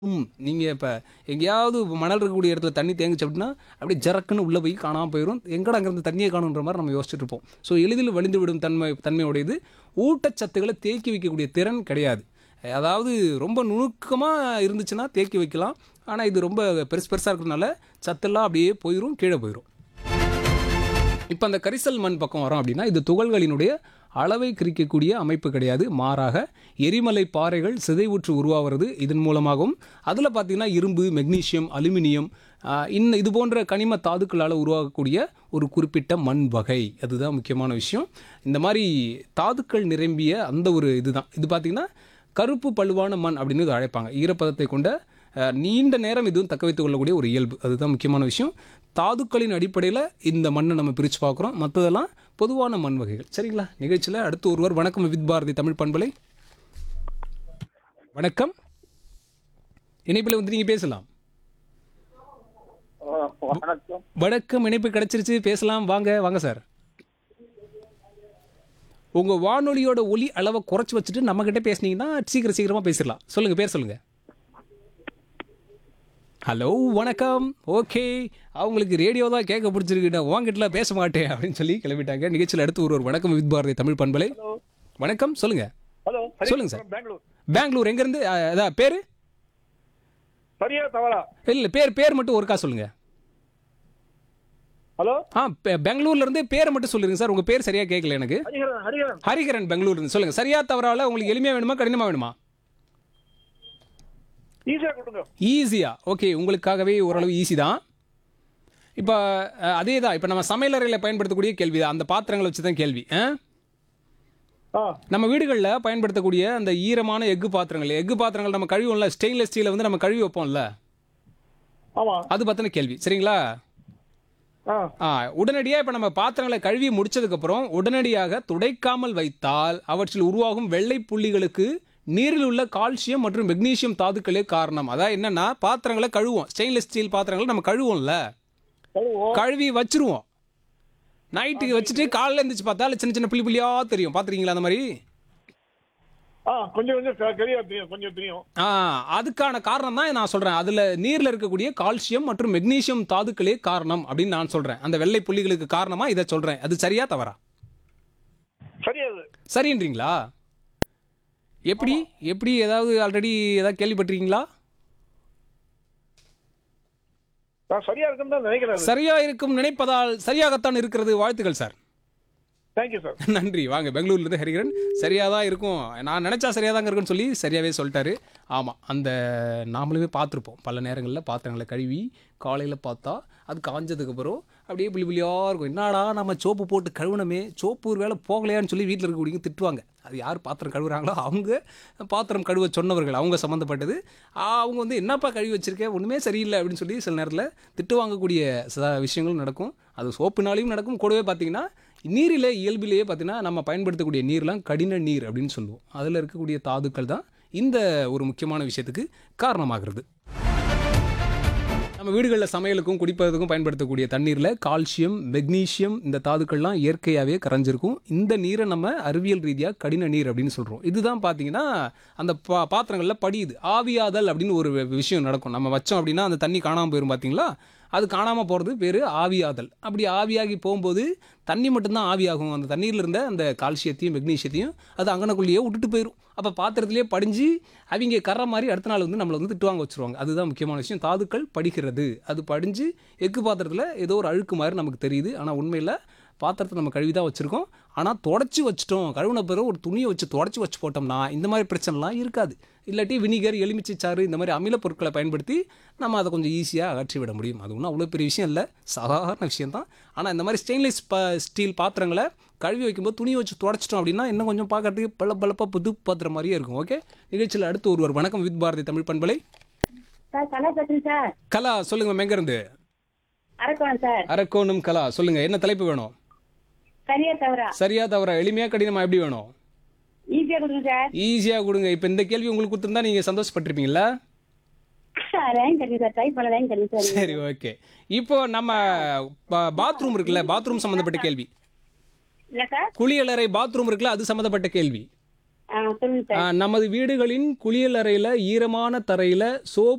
ம் நீங்கள் இப்போ எங்கேயாவது மணல் இருக்கக்கூடிய இடத்துல தண்ணி தேங்குச்சு அப்படின்னா அப்படியே ஜரக்குன்னு உள்ளே போய் காணாமல் போயிடும் எங்கடா அங்கேருந்து தண்ணியை காணுன்ற மாதிரி நம்ம யோசிச்சுட்டு இருப்போம் ஸோ எளிதில் வழிந்து விடும் தன்மை தன்மையுடையது ஊட்டச்சத்துக்களை தேக்கி வைக்கக்கூடிய திறன் கிடையாது அதாவது ரொம்ப நுணுக்கமாக இருந்துச்சுன்னா தேக்கி வைக்கலாம் ஆனால் இது ரொம்ப பெருசு பெருசாக இருக்கிறதுனால சத்தெல்லாம் அப்படியே போயிடும் கீழே போயிடும் இப்போ அந்த கரிசல் மண் பக்கம் வரோம் அப்படின்னா இது துகள்களினுடைய அளவை குறிக்கக்கூடிய அமைப்பு கிடையாது மாறாக எரிமலை பாறைகள் சிதைவுற்று உருவாகிறது இதன் மூலமாகவும் அதில் பார்த்தீங்கன்னா இரும்பு மெக்னீசியம் அலுமினியம் ஆஹ், இன்ன இது போன்ற கனிம தாதுக்களால் உருவாகக்கூடிய ஒரு குறிப்பிட்ட மண் வகை அதுதான் முக்கியமான விஷயம் இந்த மாதிரி தாதுக்கள் நிரம்பிய அந்த ஒரு இதுதான் இது பார்த்திங்கன்னா கருப்பு பழுவான மண் அப்படின்னு இது அழைப்பாங்க ஈரப்பதத்தை கொண்ட அஹ், நீண்ட நேரம் இதுவும் தக்க வைத்துக் கொள்ளக்கூடிய ஒரு இயல்பு அதுதான் முக்கியமான விஷயம் தாதுக்களின் அடிப்படையில் இந்த மண்ணை நம்ம பிரித்து பார்க்குறோம் மற்றதெல்லாம் பொதுவான மண் வகைகள் சரிங்களா நிகழ்ச்சியில் அடுத்து ஒருவர் வணக்கம் வித் பாரதி தமிழ் பண்பலை வணக்கம் இணைப்பில் வந்து நீங்கள் பேசலாம் ஆ, வணக்கம் வணக்கம் இணைப்பு கிடைச்சிருச்சு பேசலாம் வாங்க வாங்க சார் உங்கள் வானொலியோட ஒலி அளவை குறைச்சி வச்சுட்டு நம்மக்கிட்ட பேசுனீங்கன்னா சீக்கிரம் சீக்கிரமாக பேசிடலாம் சொல்லுங்கள் பேர் சொல்லுங்கள் ஹலோ வணக்கம் ஓகே அவங்களுக்கு ரேடியோ தான் கேட்க பிடிச்சிருக்குடா உங்ககிட்டலாம் பேச மாட்டேன் அப்படின்னு சொல்லி கிளம்பிட்டாங்க நிகழ்ச்சியில் அடுத்து ஒரு ஒரு வணக்கம் வித் பாரதி தமிழ் பண்பலை வணக்கம் சொல்லுங்கள் ஹலோ சொல்லுங்க சார். பெங்களூர் பெங்களூர் எங்கேருந்து அதான் பேர் சரியா தவறா இல்லை பேர் பேர் மட்டும் ஒருக்கா சொல்லுங்கள் ஹலோ ஆ பெ- பெங்களூர்ல இருந்து பேரை மட்டும் சொல்லுங்க சார் உங்க பேர் சரியா கேட்கல எனக்கு ஹரிஹரன் ஹரிஹரன் ஹரிகரன் பெங்களூர் இருந்து சொல்லுங்க சரியா தவறால உங்களுக்கு எளிமையா வேணுமா கடினமா வேணுமா ஈஸியா கொடுங்க ஈஸியா ஓகே உங்களுக்காகவே ஓரளவு ஈஸி தான் இப்போ அஹ், அதே தான் இப்போ நம்ம சமையலறையில் பயன்படுத்தக்கூடிய கேள்வி தான் அந்த பாத்திரங்களை வச்சு தான் கேள்வி ஆ? ஆ நம்ம வீடுகளில் பயன்படுத்தக்கூடிய அந்த ஈரமான எஃகு பாத்திரங்கள் எஃகு பாத்திரங்கள் நம்ம கழுவும்ல ஸ்டெயின்லெஸ் ஸ்டீலை வந்து நம்ம கழுவி வைப்போம்ல ஆமா அது பற்றின கேள்வி சரிங்களா ஆ ஆ உடனடியாக இப்போ நம்ம பாத்திரங்களை கழுவி முடிச்சதுக்கப்புறம் உடனடியாக துடைக்காமல் வைத்தால் அவற்றில் உருவாகும் வெள்ளை புள்ளிகளுக்கு நீரில் உள்ள கால்சியம் மற்றும் மெக்னீசியம் தாதுக்களே காரணம் அதான் என்னன்னா பாத்திரங்களை கழுவோம் ஸ்டெயின்லெஸ் ஸ்டீல் பாத்திரங்களை நம்ம கழுவோம்ல கழுவோம் கழுவி வச்சிருவோம் நைட்டுக்கு வச்சுட்டு காலையில் எழுந்திரிச்சு பார்த்தா அதுல சின்ன சின்ன புள்ளி புள்ளியாக தெரியும் பார்த்துருக்கீங்களா அந்த மாதிரி ஆ கொஞ்சம் கொஞ்சம் தெ- தெரியாது தெரியும் கொஞ்சம் தெரியும் ஆ அதுக்கான காரணம் தான் நான் சொல்கிறேன் அதில் நீரில் இருக்கக்கூடிய கால்சியம் மற்றும் மெக்னீசியம் தாதுக்களே காரணம் அப்படின்னு நான் சொல்கிறேன் அந்த வெள்ளை புள்ளிகளுக்கு காரணமாக இதை சொல்கிறேன் அது சரியா தவறா சரியாது சரின்றீங்களா எப்படி எப்படி ஏதாவது ஆல்ரெடி ஏதாவது கேள்விப்பட்டிருக்கீங்களா நான் சரியா இருக்குன்னு தான் நினைக்கிறேன் சரியா இருக்கும் நினைப்பதால் சரியாகத்தான் இருக்கிறது வாழ்த்துக்கள் சார் தேங்க்யூ சார் நன்றி வாங்க பெங்களூர்ல இருந்து ஹரிகரன் சரியா தான் இருக்கும் நான் நினைச்சா சரியா தாங்க இருக்குன்னு சொல்லி சரியாவே சொல்லிட்டாரு ஆமாம் அந்த நாமளுமே பார்த்துருப்போம் பல நேரங்களில் பாத்திரங்களை கழுவி காலையில் பார்த்தா அது காஞ்சதுக்கப்புறம் அப்படியே புள்ளி புள்ளியாக இருக்கும் என்னடா நம்ம சோப்பு போட்டு கழுவுனமே சோப்பு ஒரு வேளை போகலையான்னு சொல்லி வீட்டில் இருக்கக்கூடியவங்க திட்டுவாங்க அது யார் பாத்திரம் கழுவுறாங்களோ அவங்க பாத்திரம் கழுவ சொன்னவர்கள் அவங்க சம்மந்தப்பட்டது ஆ, அவங்க வந்து என்னப்பா கழுவி வச்சிருக்க ஒன்றுமே சரியில்லை அப்படின்னு சொல்லி சில நேரத்தில் திட்டு வாங்கக்கூடிய ச விஷயங்களும் நடக்கும் அது சோப்புனாலையும் நடக்கும் கூடவே பார்த்தீங்கன்னா நீரில் இயல்பிலேயே பார்த்தீங்கன்னா நம்ம பயன்படுத்தக்கூடிய நீர்லாம் கடின நீர் அப்படின்னு சொல்லுவோம் அதில் இருக்கக்கூடிய தாதுக்கள் தான் இந்த ஒரு முக்கியமான விஷயத்துக்கு காரணமாகிறது நம்ம வீடுகளில் சமையலுக்கும் குடிப்பதற்கும் பயன்படுத்தக்கூடிய தண்ணீரில் கால்சியம் மெக்னீசியம் இந்த தாதுக்கள்லாம் இயற்கையாகவே கரைஞ்சிருக்கும் இந்த நீரை நம்ம அறிவியல் ரீதியாக கடின நீர் அப்படின்னு சொல்கிறோம் இதுதான் பார்த்தீங்கன்னா அந்த பா பாத்திரங்களில் படியுது ஆவியாதல் அப்படின்னு ஒரு வி- விஷயம் நடக்கும் நம்ம வச்சோம் அப்படின்னா அந்த தண்ணி காணாமல் போயிடும் பார்த்தீங்களா அது காணாமல் போகிறது பேர் ஆவியாதல் அப்படி ஆவியாகி போகும்போது தண்ணி மட்டும்தான் ஆவியாகும் அந்த தண்ணீரில் இருந்த அந்த கால்சியத்தையும் மெக்னீசியத்தையும் அது அங்கனக்குள்ளேயே விட்டுட்டு போயிடும் அப்போ பாத்திரத்திலே படிஞ்சு அவங்க கர்ற மாதிரி அடுத்த நாள் வந்து நம்மளை வந்து திட்டுவாங்க வச்சுருவாங்க அதுதான் முக்கியமான விஷயம் தாதுக்கள் படிக்கிறது அது படிஞ்சு எக்கு பாத்திரத்தில் ஏதோ ஒரு அழுக்கு மாதிரி நமக்கு தெரியுது ஆனால் உண்மையில் பாத்திரத்தை நம்ம கழுவி தான் வச்சுருக்கோம் ஆனால் தொடச்சி வச்சிட்டோம் கழுவுன பிறகு ஒரு துணியை வச்சு தொடச்சி வச்சு போட்டோம்னா இந்த மாதிரி பிரச்சனைலாம் இருக்காது இல்லாட்டி வினிகர் எலுமிச்சை சாறு இந்த மாதிரி அமில பொருட்களை பயன்படுத்தி நம்ம அதை கொஞ்சம் ஈஸியாக அகற்றி விட முடியும் அது ஒன்றும் அவ்வளோ பெரிய விஷயம் இல்லை சாதாரண விஷயம் தான் ஆனால் இந்த மாதிரி ஸ்டெயின்லெஸ் ப ஸ்டீல் பாத்திரங்களை கழுவி வைக்கும்போது துணியை வச்சு தொடச்சிட்டோம் அப்படின்னா இன்னும் கொஞ்சம் பார்க்கறதுக்கு பல பலப்பாக புது பாத்திரம் மாதிரியே இருக்கும் ஓகே நிகழ்ச்சியில் அடுத்து ஒருவர் வணக்கம் வித் பாரதி தமிழ் பண்பலை சார் கலா பேசுறேன் சார் கலா சொல்லுங்க எங்கேருந்து அரக்கோணம் சார் அரக்கோணம் கலா சொல்லுங்க என்ன தலைப்பு வேணும் சரியா தவறா சரியா தவிர எளிமையா கடினமா எப்படி வேணும் ஈஸியா கொடுங்க சார் ஈஸியா கொடுங்க இப்போ இந்த கேள்வி உங்களுக்கு கொடுத்துருந்தா நீங்க சந்தோஷப்பட்டிருப்பீங்களா லைன் கிடைக்கும் சார் டைப் பண்ண லைன் கிடைக்கும் சார் சரி ஓகே இப்போ நம்ம பாத்ரூம் இருக்குல்ல பாத்ரூம் சம்மந்தப்பட்ட கேள்வி இல்ல சார் குளியலறை பாத்ரூம் இருக்குல்ல அது சம்மந்தப்பட்ட கேள்வி ஆ சொல்லுங்க சார் ஆ, நமது வீடுகளின் குளியலறையில் ஈரமான தரையில் சோப்